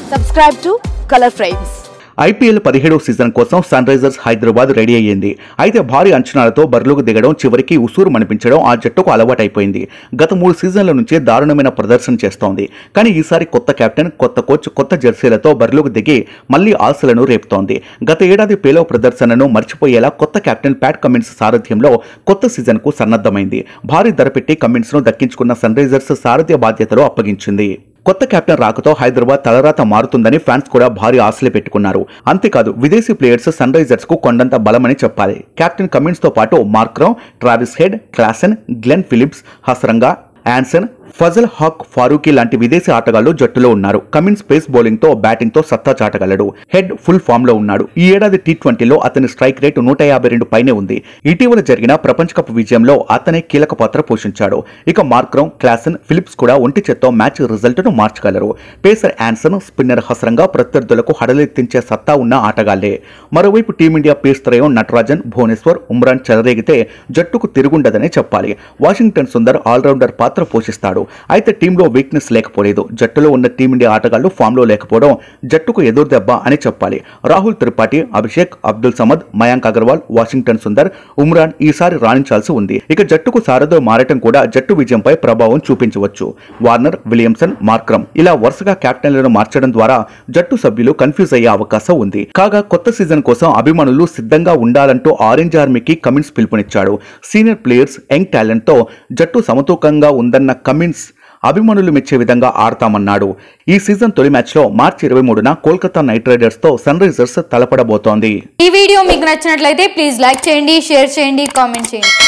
Subscribe to Color Frames. IPL పదిహేడవ season కోసం Sunrisers Hyderabad ready అయ్యింది అయితే భారీ అంచనాలతో బరిలోకి దిగడం చివరికి ఉసూరు మనిపించడం ఆ జట్టుకు అలవాటైపోయింది గత మూడు సీజన్ల నుంచి దారుణమైన ప్రదర్శన చేస్తోంది కానీ ఈసారి కొత్త కెప్టెన్ కొత్త కోచ్ కొత్త జెర్సీలతో బరిలోకి దిగి మళ్లీ ఆశలను రేపుతోంది గత ఏడాది పేలో ప్రదర్శనను మర్చిపోయేలా కొత్త కెప్టెన్ ప్యాట్ కమిన్స్ సారథ్యంలో కొత్త సీజన్కు సన్నద్ధమైంది భారీ ధర పెట్టి కమిన్స్ను దక్కించుకున్న సన్ రైజర్స్ సారథ్య బాధ్యతలు అప్పగించింది కొత్త కెప్టెన్ రాకతో హైదరాబాద్ తలరాత మారుతుందని ఫ్యాన్స్ కూడా భారీ ఆశలు పెట్టుకున్నారు అంతేకాదు విదేశీ ప్లేయర్స్ సన్ రైజర్స్ కు కొండంత బలమని చెప్పాలి కెప్టెన్ కమిన్స్ తో పాటు Markram Travis Head Klaasen Glenn Phillips Hasaranga Jansen Fazal Haq Farooqi లాంటి విదేశీ ఆటగాళ్లు జట్టులో ఉన్నారు కమిన్స్ పేస్ బౌలింగ్ తో బ్యాటింగ్ తో సత్తా చాటగలడు హెడ్ ఫుల్ ఫామ్ లో ఉన్నాడు ఈ ఏడాది టీ ట్వంటీలో అతని స్ట్రైక్ రేటు నూట యాభై రెండు పైనే ఉంది ఇటీవల జరిగిన ప్రపంచ కప్ విజయంలో అతనే కీలక పాత్ర పోషించాడు ఇక మార్క్రమ్ క్లాసన్ ఫిలిప్స్ కూడా ఒంటి చేత్తో మ్యాచ్ రిజల్ట్ ను మార్చగలరు పేసర్ యాన్సన్ స్పిన్నర్ హసరంగా ప్రత్యర్థులకు హడలెత్తించే సత్తా ఉన్న ఆటగాళ్లే మరోవైపు టీమిండియా పేస్ త్రయం నటరాజన్ భువనేశ్వర్ ఉమ్రాన్ చెలరేగితే జట్టుకు తిరుగుండదనే చెప్పాలి వాషింగ్టన్ సుందర్ ఆల్రౌండర్ పాత్ర పోషిస్తాడు అయితే టీంలో వీక్నెస్ లేకపోలేదు జట్టులో ఉన్న టీమిండియా ఆటగాళ్లు ఫామ్లో లేకపోవడం జట్టుకు ఎదురు దెబ్బ అని చెప్పాలి రాహుల్ త్రిపాఠి అభిషేక్ అబ్దుల్ సమద్ మయాంక్ అగర్వాల్ వాషింగ్టన్ సుందర్ ఉమ్రాన్ ఈసారి రాణించాల్సి ఉంది ఇక జట్టుకు సారథి మారటం కూడా జట్టు విజయంపై ప్రభావం చూపించవచ్చు వార్నర్ విలియమ్సన్ మార్క్రమ్ ఇలా వరుసగా కెప్టెన్లను మార్చడం ద్వారా జట్టు సభ్యులు కన్ఫ్యూజ్ అయ్యే అవకాశం ఉంది కాగా కొత్త సీజన్ కోసం అభిమానులు సిద్ధంగా ఉండాలంటూ ఆరెంజ్ ఆర్మీకి కమిన్స్ పిలుపునిచ్చాడు సీనియర్ ప్లేయర్స్ యంగ్ టాలెంట్ తో జట్టు సమతూకంగా ఉందన్న కమిన్స్ అభిమానులు మెచ్చే విధంగా ఆడతామన్నాడు ఈ సీజన్ తొలి మ్యాచ్లో మార్చి ఇరవై మూడున కోల్కతా నైట్ రైడర్స్ తో సన్ రైజర్స్ తలపడబోతోంది ఈ వీడియో మీకు నచ్చినట్లయితే ప్లీజ్ లైక్ చేయండి షేర్ చేయండి కామెంట్ చేయండి